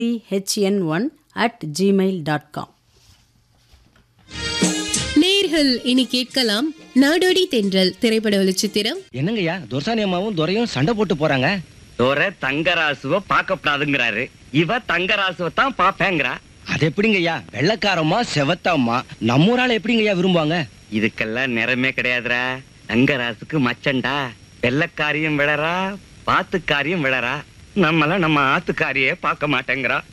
ஹெச்என் one at Gmail dot com நேர்கள் இனி கேட்கலாம் நாடோடி தென்றல் திரைப்பட ஒளிச்சித்திரம் என்னங்கய்யா துரசானி அம்மாவும் துரையும் சண்டை போட்டு போறாங்க தோர தங்கராசுவ பார்க்கப்படாதுங்கிறாரு இவ தங்கராசுவ தான் பாப்பேங்கிறா அது எப்படிங்கய்யா வெள்ளக்காரம்மா செவத்தாம்மா நம்ம ஊரால எப்படிங்கய்யா விரும்புவாங்க இதுக்கெல்லாம் நிறமே கிடையாதுடா தங்கராசுக்கு மச்சண்டா வெள்ளக்காரியும் விழறா பாத்துக்காரியும் விழறா நம்மள நம்ம ஆத்துக்காரியே பார்க்க மாட்டேங்கிறா